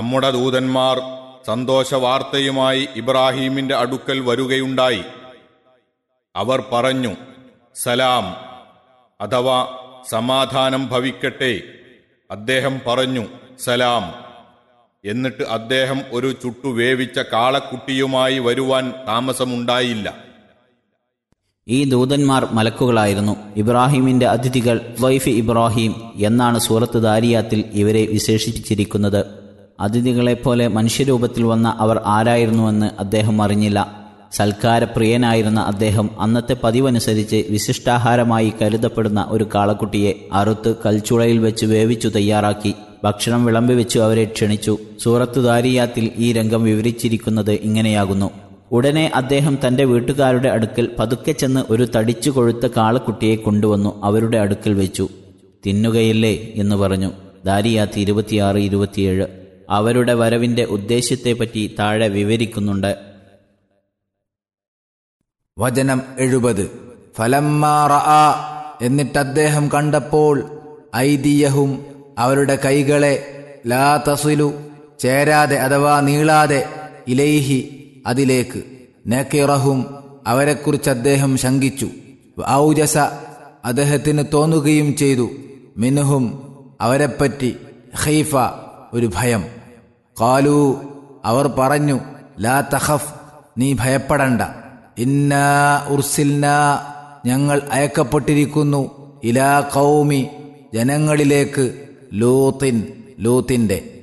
നമ്മുടെ ദൂതന്മാർ സന്തോഷവാർത്തയുമായി ഇബ്രാഹീമിന്റെ അടുക്കൽ വരുകയുണ്ടായി അവർ പറഞ്ഞു സലാം അഥവാ സമാധാനം ഭവിക്കട്ടെ അദ്ദേഹം പറഞ്ഞു സലാം എന്നിട്ട് അദ്ദേഹം ഒരു ചുട്ടു വേവിച്ച കാളക്കുട്ടിയുമായി വരുവാൻ താമസമുണ്ടായില്ല ഈ ദൂതന്മാർ മലക്കുകളായിരുന്നു ഇബ്രാഹിമിന്റെ അതിഥികൾ വൈഫ് ഇബ്രാഹിം എന്നാണ് സൂറത്ത് ദാരിയാത്തിൽ ഇവരെ വിശേഷിപ്പിച്ചിരിക്കുന്നത് അതിഥികളെപ്പോലെ മനുഷ്യരൂപത്തിൽ വന്ന അവർ ആരായിരുന്നുവെന്ന് അദ്ദേഹം അറിഞ്ഞില്ല സൽക്കാരപ്രിയനായിരുന്ന അദ്ദേഹം അന്നത്തെ പതിവനുസരിച്ച് വിശിഷ്ടാഹാരമായി കരുതപ്പെടുന്ന ഒരു കാളക്കുട്ടിയെ അറുത്ത് കൽച്ചുളയിൽ വെച്ച് വേവിച്ചു തയ്യാറാക്കി ഭക്ഷണം വിളമ്പി വെച്ചു അവരെ ക്ഷണിച്ചു സൂറത്ത് ദാരിയാത്തിൽ ഈ രംഗം വിവരിച്ചിരിക്കുന്നത് ഇങ്ങനെയാകുന്നു ഉടനെ അദ്ദേഹം തന്റെ വീട്ടുകാരുടെ അടുക്കൽ പതുക്കെ ചെന്ന് ഒരു തടിച്ചു കൊഴുത്ത കാളക്കുട്ടിയെ കൊണ്ടുവന്നു അവരുടെ അടുക്കൽ വെച്ചു തിന്നുകയില്ലേ എന്ന് പറഞ്ഞു ദാരിയാത്ത് ഇരുപത്തിയാറ് ഇരുപത്തിയേഴ് അവരുടെ വരവിന്റെ ഉദ്ദേശ്യത്തെപ്പറ്റി താഴെ വിവരിക്കുന്നുണ്ട് വചനം എഴുപത് ഫലമ്മാറ എന്നിട്ട് അദ്ദേഹം കണ്ടപ്പോൾ ഐതിയഹും അവരുടെ കൈകളെ ലാ തസുലു ചേരാതെ അഥവാ നീളാതെ ഇലൈഹി അതിലേക്ക് നക്കിറഹും അവരെക്കുറിച്ച് അദ്ദേഹം ശങ്കിച്ചു ഔജസ അദ്ദേഹത്തിന് തോന്നുകയും ചെയ്തു മിനുഹും അവരെപ്പറ്റി ഖൈഫ ഒരു ഭയം കാലു അവർ പറഞ്ഞു ലാ തഖഫ് നീ ഭയപ്പെടണ്ട ഇന്നാ ഉർസിൽന ഞങ്ങൾ അയക്കപ്പെട്ടിരിക്കുന്നു ഇലാ കൗമി ജനങ്ങളിലേക്ക് ലൂത്തിൻ ലൂത്തിന്റെ